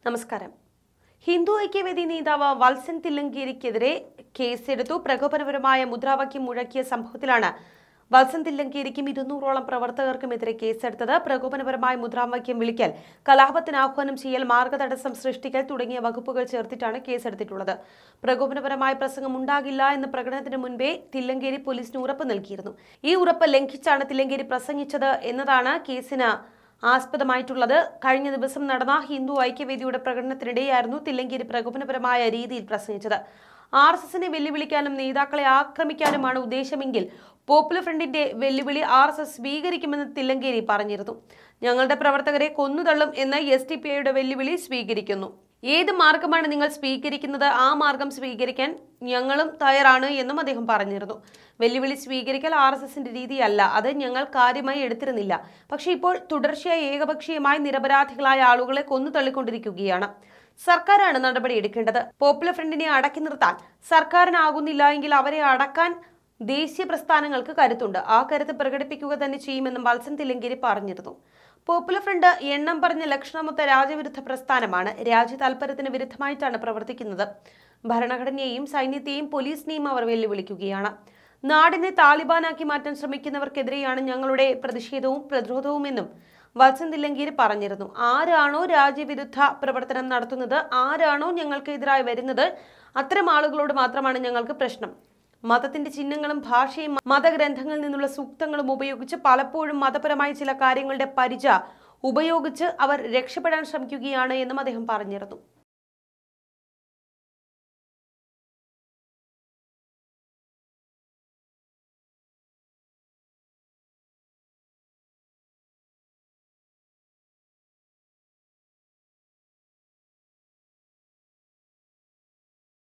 നമസ്കാരം ഹിന്ദു ഐക്യവേദി നേതാവ് വത്സൻ തില്ലങ്കേരിക്കെതിരെ കേസെടുത്തു പ്രകോപനപരമായ മുദ്രാവാക്യം മുഴക്കിയ സംഭവത്തിലാണ് വത്സൻ തില്ലങ്കേരിക്കും ഇരുന്നൂറോളം പ്രവർത്തകർക്കുമെതിരെ കേസെടുത്തത് പ്രകോപനപരമായ മുദ്രാവാക്യം വിളിക്കൽ കലാപത്തിന് ആഹ്വാനം ചെയ്യൽ മാർഗതടസ്സം സൃഷ്ടിക്കൽ തുടങ്ങിയ വകുപ്പുകൾ ചേർത്തിട്ടാണ് കേസെടുത്തിട്ടുള്ളത് പ്രകോപനപരമായ പ്രസംഗം ഉണ്ടാകില്ല എന്ന പ്രകടനത്തിന് മുൻപേ തില്ലങ്കേരി പോലീസിന് ഉറപ്പ് നൽകിയിരുന്നു ഈ ഉറപ്പ് ലംഘിച്ചാണ് തില്ലങ്കേരി പ്രസംഗിച്ചത് എന്നതാണ് കേസിന് ആസ്പദമായിട്ടുള്ളത് കഴിഞ്ഞ ദിവസം നടന്ന ഹിന്ദു ഐക്യവേദിയുടെ പ്രകടനത്തിനിടെയായിരുന്നു തില്ലങ്കേരി പ്രകോപനപരമായ രീതിയിൽ പ്രസംഗിച്ചത് ആർ എസ് എസിനെ വെല്ലുവിളിക്കാനും നേതാക്കളെ ആക്രമിക്കാനുമാണ് ഉദ്ദേശമെങ്കിൽ പോപ്പുലർ ഫ്രണ്ടിന്റെ വെല്ലുവിളി ആർ എസ് എസ് സ്വീകരിക്കുമെന്ന് തില്ലങ്കേരി പറഞ്ഞിരുന്നു ഞങ്ങളുടെ പ്രവർത്തകരെ കൊന്നുതള്ളും എന്ന് എസ് ടി പി ഐയുടെ വെല്ലുവിളി സ്വീകരിക്കുന്നു ഏത് മാർഗമാണ് നിങ്ങൾ സ്വീകരിക്കുന്നത് ആ മാർഗം സ്വീകരിക്കാൻ ഞങ്ങളും തയ്യാറാണ് എന്നും അദ്ദേഹം പറഞ്ഞിരുന്നു വെല്ലുവിളി സ്വീകരിക്കൽ ആർ എസ് എസിന്റെ രീതിയല്ല അത് ഞങ്ങൾ കാര്യമായി എടുത്തിരുന്നില്ല പക്ഷേ ഇപ്പോൾ തുടർച്ചയായി ഏകപക്ഷീയമായി നിരപരാധികളായ ആളുകളെ കൊന്നു തള്ളിക്കൊണ്ടിരിക്കുകയാണ് സർക്കാരാണ് നടപടി എടുക്കേണ്ടത് പോപ്പുലർ ഫ്രണ്ടിനെ അടക്കി നിർത്താൻ സർക്കാരിനാകുന്നില്ല എങ്കിൽ അവരെ അടക്കാൻ ദേശീയ പ്രസ്ഥാനങ്ങൾക്ക് കരുത്തുണ്ട് ആ കരുത്ത് പ്രകടിപ്പിക്കുക തന്നെ ചെയ്യുമെന്നും വത്സൻ തില്ലങ്കേരി പറഞ്ഞിരുന്നു പോപ്പുലർ ഫ്രണ്ട് എണ്ണം പറഞ്ഞ ലക്ഷണമൊത്ത രാജ്യവിരുദ്ധ പ്രസ്ഥാനമാണ് രാജ്യ താൽപര്യത്തിന് വിരുദ്ധമായിട്ടാണ് പ്രവർത്തിക്കുന്നത് ഭരണഘടനയെയും സൈന്യത്തെയും പോലീസിനെയും അവർ വെല്ലുവിളിക്കുകയാണ് നാടിനെ താലിബാനാക്കി മാറ്റാൻ ശ്രമിക്കുന്നവർക്കെതിരെയാണ് ഞങ്ങളുടെ പ്രതിഷേധവും പ്രതിരോധവുമെന്നും വത്സൻ തില്ലങ്കേരി പറഞ്ഞിരുന്നു ആരാണോ രാജ്യവിരുദ്ധ പ്രവർത്തനം നടത്തുന്നത് ആരാണോ ഞങ്ങൾക്കെതിരായി വരുന്നത് അത്തരം ആളുകളോട് മാത്രമാണ് ഞങ്ങൾക്ക് പ്രശ്നം മതത്തിന്റെ ചിഹ്നങ്ങളും ഭാഷയും മതഗ്രന്ഥങ്ങളിൽ നിന്നുള്ള സൂക്തങ്ങളും ഉപയോഗിച്ച് പലപ്പോഴും മതപരമായ ചില കാര്യങ്ങളുടെ പരിച ഉപയോഗിച്ച് അവർ രക്ഷപ്പെടാൻ ശ്രമിക്കുകയാണ് എന്നും അദ്ദേഹം പറഞ്ഞിരുന്നു